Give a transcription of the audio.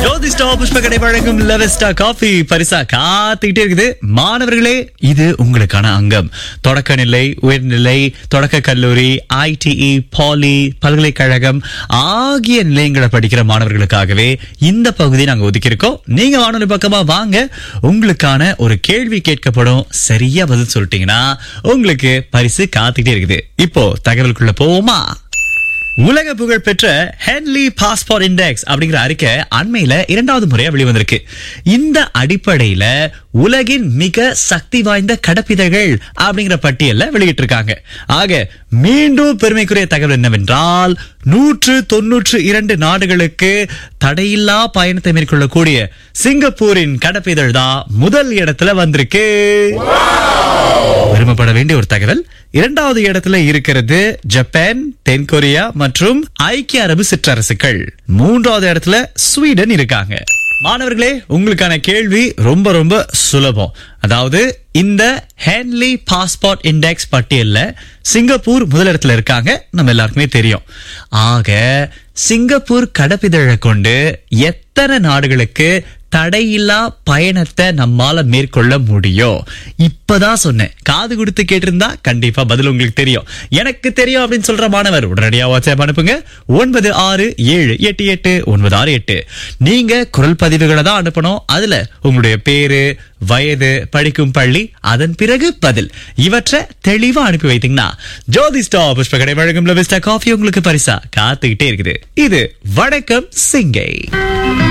ஜோதிஸ்டா புஷ்பகடை வழங்கும் லெவஸ்டா காஃபி பரிசா காத்துக்கிட்டே இருக்குது மாணவர்களே இது உங்களுக்கான அங்கம் தொடக்க நிலை உயர்நிலை தொடக்க கல்லூரி ஐடிஇ பாலி பல்கலைக்கழகம் ஆகிய நிலையங்களை படிக்கிற மாணவர்களுக்காகவே இந்த பகுதியை நாங்க ஒதுக்கியிருக்கோம் நீங்க வானொலி பக்கமா வாங்க உங்களுக்கான ஒரு கேள்வி கேட்கப்படும் சரியா பதில் சொல்லிட்டீங்கன்னா உங்களுக்கு பரிசு காத்துக்கிட்டே இருக்குது இப்போ தகவலுக்குள்ள போவோமா உலக புகழ் பெற்ற ஹென்லி பாஸ்போர்ட் இண்டெக்ஸ் அப்படிங்கிற அறிக்கை அண்மையில இரண்டாவது முறையா வெளிவந்திருக்கு இந்த அடிப்படையில உலகின் மிக சக்தி வாய்ந்த கடப்பிதழ்கள் அப்படிங்கிற பட்டியல்ல வெளியிட்டு இருக்காங்க ஆக மீண்டும் பெருமைக்குரிய தகவல் என்னவென்றால் நூற்று தொன்னூற்று இரண்டு நாடுகளுக்கு தடையில்லா பயணத்தை மேற்கொள்ளக்கூடிய சிங்கப்பூரின் கடப்பிதழ் தான் முதல் இடத்துல வந்திருக்கு பெருமைப்பட வேண்டிய ஒரு தகவல் இரண்டாவது இடத்துல இருக்கிறது ஜப்பான் தென்கொரியா மற்றும் ஐக்கிய அரபு சிற்றரசுகள் மூன்றாவது இடத்துல ஸ்வீடன் இருக்காங்க மாணவர்களே உங்களுக்கான கேள்வி ரொம்ப ரொம்ப சுலபம் அதாவது இந்த ஹேன்லி பாஸ்போர்ட் இண்டெக்ஸ் பட்டியல்ல சிங்கப்பூர் முதலிடத்துல இருக்காங்க நம்ம எல்லாருக்குமே தெரியும் ஆக சிங்கப்பூர் கடப்பிதழை கொண்டு எத்தனை நாடுகளுக்கு தடையில்லா பயணத்தை நம்மால மேற்கொள்ள முடியும் இப்பதான் சொன்னேன் காது கொடுத்து கேட்டிருந்தா கண்டிப்பா பதில் உங்களுக்கு தெரியும் எனக்கு தெரியும் அப்படின்னு சொல்ற மாணவர் உடனடியா வாட்ஸ்அப் அனுப்புங்க ஒன்பது ஆறு ஏழு எட்டு எட்டு ஒன்பது ஆறு எட்டு நீங்க குரல் பதிவுகளை தான் அனுப்பணும் அதுல உங்களுடைய பேரு வயது படிக்கும் பள்ளி அதன் பிறகு பதில் இவற்றை தெளிவா அனுப்பி வைத்தீங்கன்னா ஜோதி ஸ்டா புஷ்பகடை வழங்கும் லவிஸ்டா காஃபி உங்களுக்கு பரிசா காத்துக்கிட்டே இருக்குது இது வணக்கம் சிங்கை